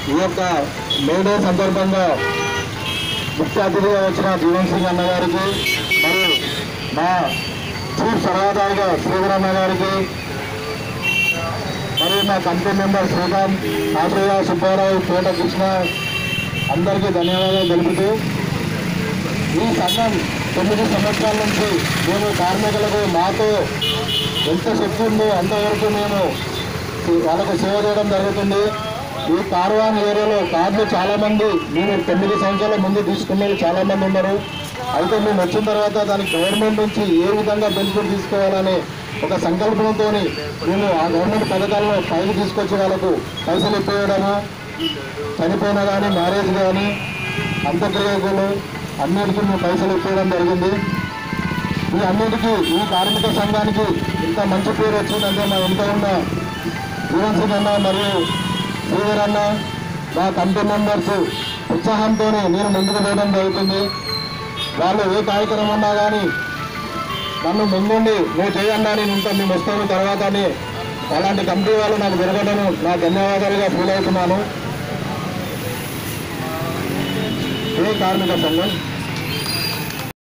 ఈ యొక్క మేడే సందర్భంగా ముఖ్య అతిథిగా వచ్చిన జీవన్ సింగ్ అన్న గారికి మరియు మా చీఫ్ సలహాదారుగా శ్రీధర్ అన్న గారికి మరియు మా కమిటీ మెంబర్ శ్రీకాంత్ ఆశ్రయ సుబ్బారావు కోట కృష్ణ అందరికీ ధన్యవాదాలు తెలుపుతూ ఈ సంఘం తొమ్మిది సంవత్సరాల నుంచి మేము కార్మికులకు మాతో ఎంత శక్తి ఉందో అంతవరకు మేము వాళ్ళకు సేవ చేయడం జరుగుతుంది ఈ కార్వాన్ ఏరియాలో కార్లు చాలా మంది మేము తొమ్మిది సంవత్సరాల ముందు తీసుకున్న వాళ్ళు చాలా మంది ఉన్నారు అయితే మేము వచ్చిన తర్వాత దానికి గవర్నమెంట్ నుంచి ఏ విధంగా బెనిఫిట్ తీసుకోవాలనే ఒక సంకల్పంతో మేము ఆ గవర్నమెంట్ పథకాలను పైకి తీసుకొచ్చి వాళ్ళకు పైసలు ఇప్పేయడము చనిపోయినా కానీ మ్యారేజ్ కానీ అంత్యక్రియలు అన్నిటికీ మేము పైసలు ఇప్పేయడం జరిగింది ఈ అన్నిటికీ ఈ కార్మిక సంఘానికి ఇంత మంచి పేరు వచ్చిందంటే మా ఇంత ఉన్న జీవన్ సింగ్ అన్న మరియు శ్రీధర్ అన్న మా కమిటీ మెంబర్స్ ఉత్సాహంతో నేను ముందుకు పోవడం జరుగుతుంది వాళ్ళు ఏ కార్యక్రమం అన్నా కానీ నన్ను ముందుండి నువ్వు చేయన్నా నేను ఉంటా మేము వస్తాను తర్వాత అని అలాంటి కమిటీ వాళ్ళు నాకు దొరకడం నా ధన్యవాదాలుగా ఫీల్ అవుతున్నాను ఇదే కార్మిక సంఘం